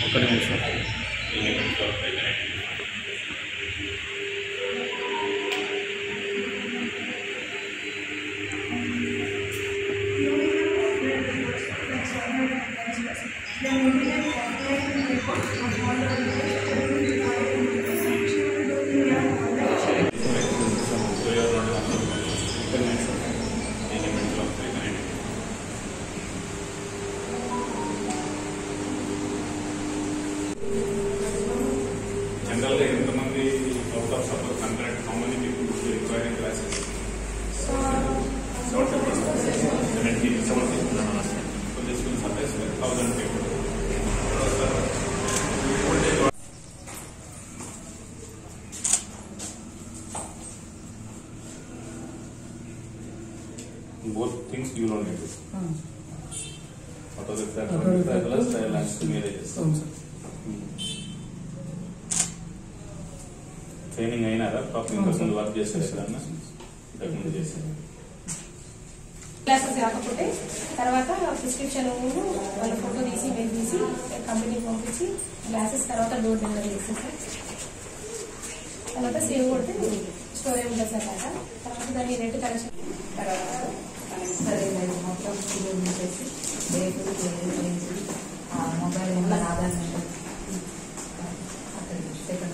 ఒక్క నిమిషం జనరల్గా ఎంతమంది out of suppose hundred how many people requiring classes seventy seventy కొద్ది స్కూల్స్ అంటే thousand people both things you don't need it. Photography plus style and మీరే చేస్తారు అవును సార్ ట్రైనింగ్ అయినారా పాపం ఇంతకుముందు వర్క్ చేశారు ఎక్కడన్నా ఇంతకుముందు చేశారు క్లాసెస్ కాకపోతే తర్వాత ప్రిస్క్రిప్షన్ వాళ్ళ ఫోటో తీసి మెయిల్ తీసి కంపెనీకి పంపించి క్లాసెస్ తర్వాత డోర్ డెలివరీ చేసేసారు తర్వాత సేవ్ కొడితే స్టోరేజ్ ఉంటుంది సార్ డేటా తర్వాత దాన్ని నెట్ కనెక్షన్ తర్వాత సరే లేదు మొత్తం ఫుల్ చేసి డేట్ చేసి ఆ మొబైల్ నెంబర్ ఆధార్ నెంబర్ అక్కడ సెకండ్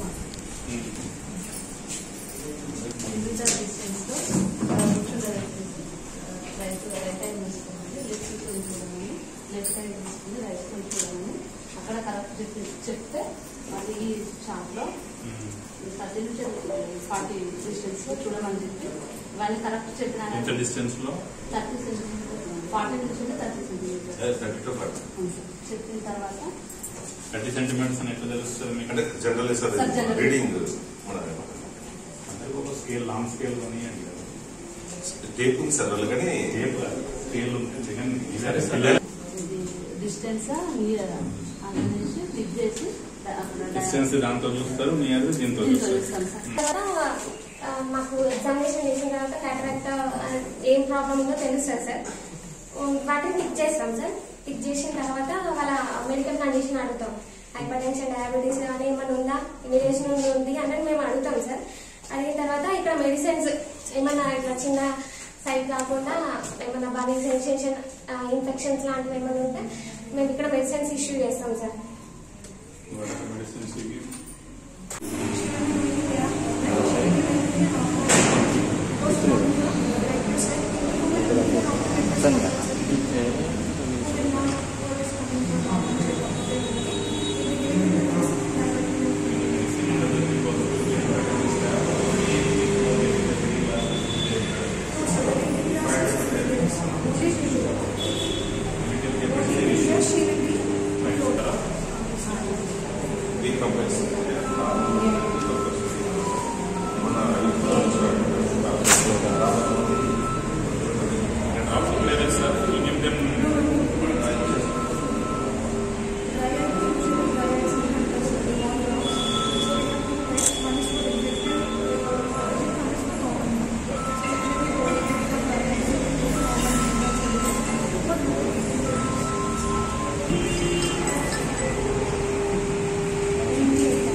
డిజిటల్ డిస్టెన్స్లో కూర్చుంటే రైట్ రైట్ హ్యాండ్ తీసుకోమని లెఫ్ట్ చూడండి లెఫ్ట్ హ్యాండ్ తీసుకుని రైట్ సైడ్ చూడమని అక్కడ కరెక్ట్ చెప్పి చెప్తే మళ్ళీ ఈ షాప్లో థర్టీ నుంచి ఫార్టీ డిస్టెన్స్ చూడమని చెప్పి వాళ్ళు కరెక్ట్ చెప్పిన ఎంత డిస్టెన్స్ లో థర్టీ సెంటీమీటర్ ఫార్టీ నుంచి thirty centimetre thirty to forty చెప్పిన తర్వాత థర్టీ సెంటీమీటర్స్ అని ఎట్లా తెలుస్తుంది మీకు అంటే general sir sir, general. Reading మన అంటే ఒక స్కేల్ లాంగ్ స్కేల్ అని అండి టేప్ ఉంది సార్ వాళ్ళు కానీ టేప్ స్కేల్ ఉంటుంది కానీ సరే, సార్. పిల్లలు ఇది డిస్టెన్స్ నియర్ అనేసి క్లిక్ చేసి అక్కడ డిస్టెన్స్ దాంతో చూస్తారు నియర్ దీంతో దీంతో చూస్తారు చూస్తాం సార్ తర్వాత ఆ, మాకు ఎగ్జామినేషన్ చేసిన తర్వాత క్యాటరాక్ట్ ఏం ప్రాబ్లం ఉందో తెలుస్తుంది సార్ ఉమ్, వాటిని టిక్ చేస్తాం సార్ టిక్ చేసిన తర్వాత వాళ్ళ మెడికల్ కండిషన్ అడుగుతాం హైపర్ టెన్షన్ డయాబెటీస్ కానీ ఏమైనా ఉందా ఇమిగ్రేషన్ ఉంది అన్నది మేము అడుగుతాం సార్ అడిగిన తర్వాత ఇక్కడ మెడిసిన్స్ ఏమన్నా ఇట్లా చిన్న సైడ్ కాకుండా ఏమన్నా బాడీ సెన్సేషన్ ఇన్ఫెక్షన్స్ లాంటివి ఏమైనా ఉంటే మేము ఇక్కడ మెడిసిన్స్ ఇష్యూ చేస్తాం సార్ మెడిసిన్స్ ఇవి ఈ కంపెనీస్ డ్రాప్స్ లేదు sir give them Thank you.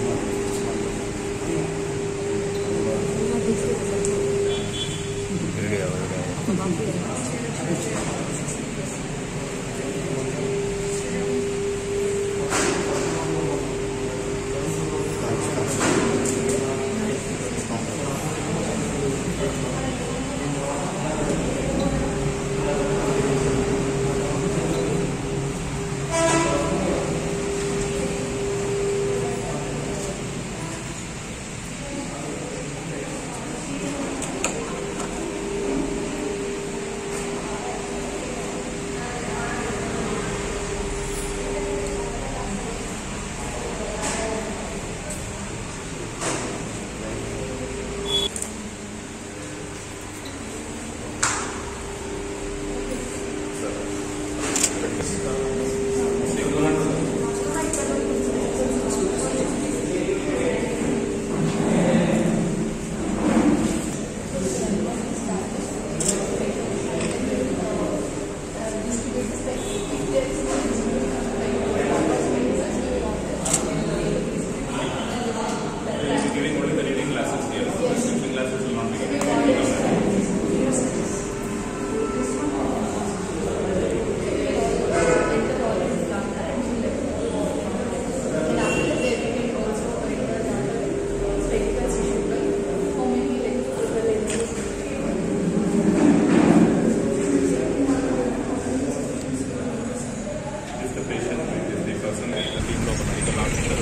టీంలో ఒక medical officer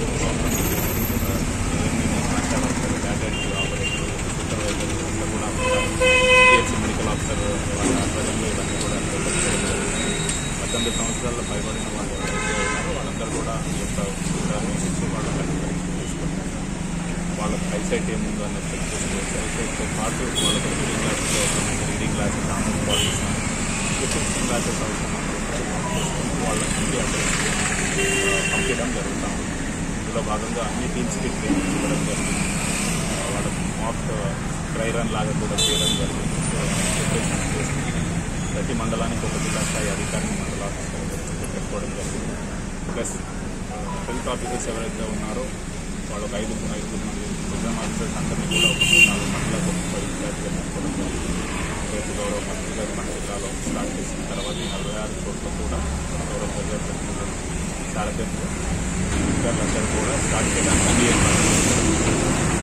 officer data operator supervisor అంతా కూడా పిహెచ్సి మెడికల్ ఆఫీసర్ వాళ్ళ ఆధ్వర్యంలో ఇవన్నీ కూడా డెవలప్ చేయడం జరుగుతుంది. పద్దెనిమిది సంవత్సరాల పైబడిన వాళ్ళు ఎవరైతే ఉన్నారో వాళ్ళందరూ కూడా ఈ యొక్క సూత్రాన్ని ఇచ్చి వాళ్ళ హెల్త్ పరీక్ష చేసుకుంటారు వాళ్ళకి ఐసైట్ ఏముందో అనేది చెక్ చేసుకోవచ్చు ఐసైట్తో పాటు వాళ్ళకి రీడింగ్ క్లాసెస్ అవసరమైతే reading classes online classes switching classes అవసరమైతే వాళ్ళకి అక్కడ పంపించడం జరుగుతూ ఉంది ఇందులో భాగంగా అన్ని టీమ్స్కి ట్రైనింగ్ ఇవ్వడం జరిగింది ఆ, వాళ్ళకి మాక్ డ్రై రన్ లాగా కూడా చేయడం జరిగింది సో ప్రిపరేషన్ చేస్తుంది ప్రతి మండలానికి ఒక జిల్లా స్థాయి అధికారిని మండల ఆఫీసర్ పెట్టుకోవడం జరిగింది ప్లస్ హెల్త్ ఆఫీసర్స్ ఎవరైతే ఉన్నారో వాళ్ళు ఒక ఐదుగురు ఐదుగురు మంది ప్రోగ్రామ్ ఆఫీసర్స్ అందరినీ కూడా ఒక మూడు నాలుగు మండలకు ఒక ఇన్ఛార్జ్గా పెట్టుకోవడం జరిగింది రేపు గౌరవ మంత్రి గారు మన జిల్లాలో స్టార్ట్ చేసిన తర్వాత ఈ నలభై ఆరు చోట్ల కూడా గౌరవ ప్రజాప్రతినిధులు శారదలు అధికారులందరూ కూడా స్టార్ట్ చేయడానికి అన్ని ఏర్పాట్లు